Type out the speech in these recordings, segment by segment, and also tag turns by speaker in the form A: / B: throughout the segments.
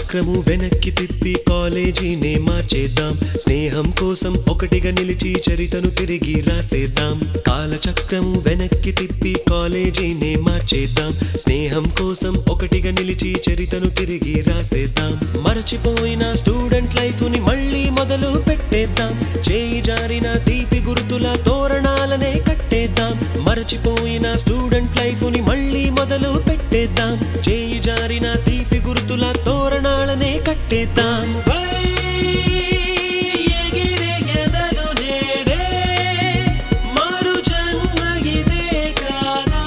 A: కాలచక్రము వెనక్కి తిప్పి కాలేజీనే మార్చేద్దాం స్నేహం కోసం ఒకటిగా నిలిచి చరితను తిరిగి రాసేద్దాం కాలచక్రము వెనక్కి తిప్పి కాలేజీనే మార్చేద్దాం స్నేహం కోసం ఒకటిగా నిలిచి చరితను తిరిగి రాసేద్దాం మరచిపోయిన స్టూడెంట్ లైఫ్ ని మళ్ళీ మొదలు పెట్టేద్దాం చేయి జారిన తీపి గుర్తుల తోరణాలనే కట్టేద్దాం మరచిపోయిన స్టూడెంట్ లైఫ్ ని మళ్ళీ మొదలు పెట్టేద్దాం చేయి జారిన తీపి గుర్తుల తోరణాలనే కట్టేద్దాం వై ఎగిరే ఎదలు నేడే మరు జన్మ ఇదే కాదా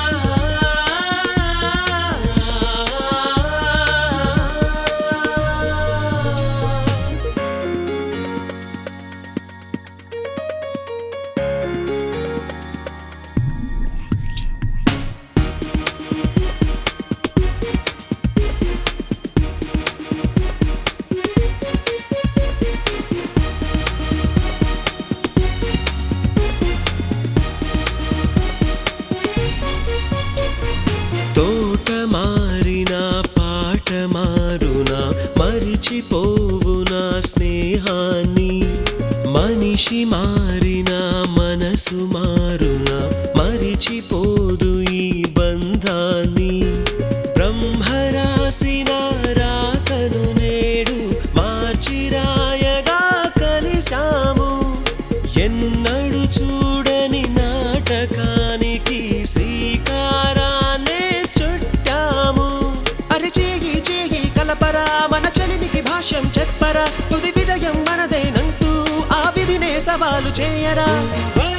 A: తోట మారిన పాట మారునా మరిచిపోవునా స్నేహాన్ని మనిషి మారిన మనసు మారునా మరిచిపోదు ఈ బంధాన్ని బ్రహ్మరాసిన రాతను నేడు మార్చి రాయగా కలిశాము ఎన్నడు చూడని నాటకానికి శ్రీకారాన్నే చుట్టాము అరి చేయి చేయి కలపరా మన చలిమికి భాష్యం చెప్పరా తుది విజయం మనదేనంటూ ఆ విధినే సవాలు చేయరా వై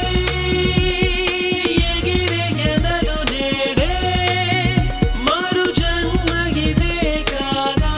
A: ఎగిరే ఎదలు నేడే మరు జన్మ ఇదే కాదా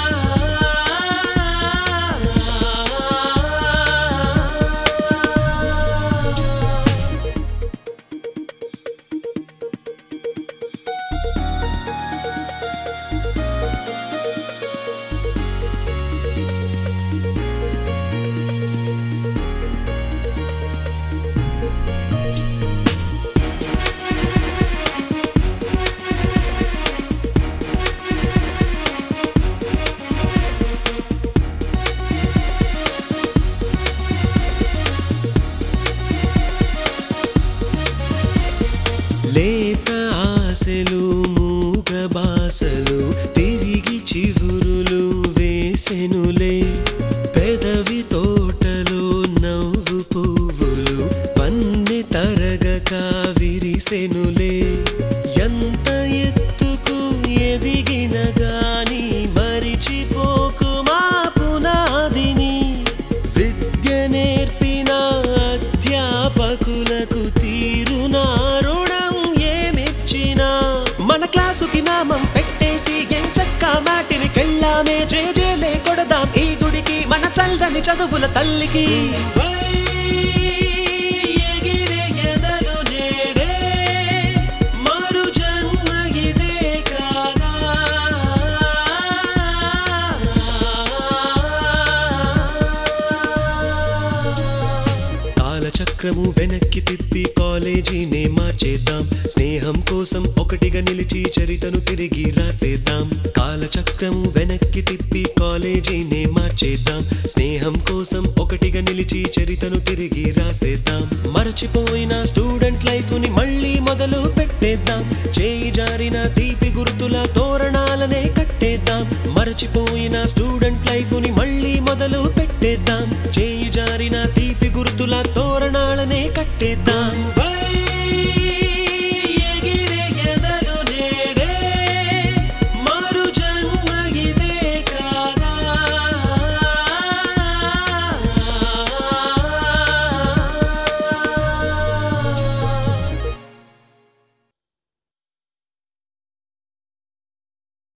A: లేత ఆశలు మూగ బాసలు తిరిగి చిగురులు వేసెనులే పెదవి తోటలో నవ్వు పువ్వులు పన్నె తరగక విరిసెనులే ఎంత ఎత్తుకు ఎదిగిన గాని మరిచిపోకు మా పునాదిని విద్య నేర్పిన అధ్యాపకులకు తీరునా రుణం ఏమిచ్చినా మన క్లాసుకి నామం పెట్టేసి ఎంచక్క మాటిని కెళ్ళామే జేజేలే కొడదాం ఈ గుడికి మన చల్లని చదువుల తల్లికి వై ఎగిరే ఎదలు నేడే మరు జన్మ ఇదే కాదా కాలచక్రము వెనక్కి తిప్పి కాలేజీనే మార్చేద్దాం స్నేహం కోసం ఒకటిగా నిలిచి చరితను తిరిగి రాసేద్దాం కాలచక్రము వెనక్కి తిప్పి కాలేజీనే మార్చేద్దాం స్నేహం కోసం ఒకటిగా నిలిచి చరితను తిరిగి రాసేద్దాం మరచిపోయిన స్టూడెంట్ లైఫ్ ని మళ్ళీ మొదలు పెట్టేద్దాం చేయి జారిన తీపి గుర్తుల తోరణాలనే కట్టేద్దాం మరచిపోయిన స్టూడెంట్ లైఫ్ ని మళ్ళీ మొదలు పెట్టేద్దాం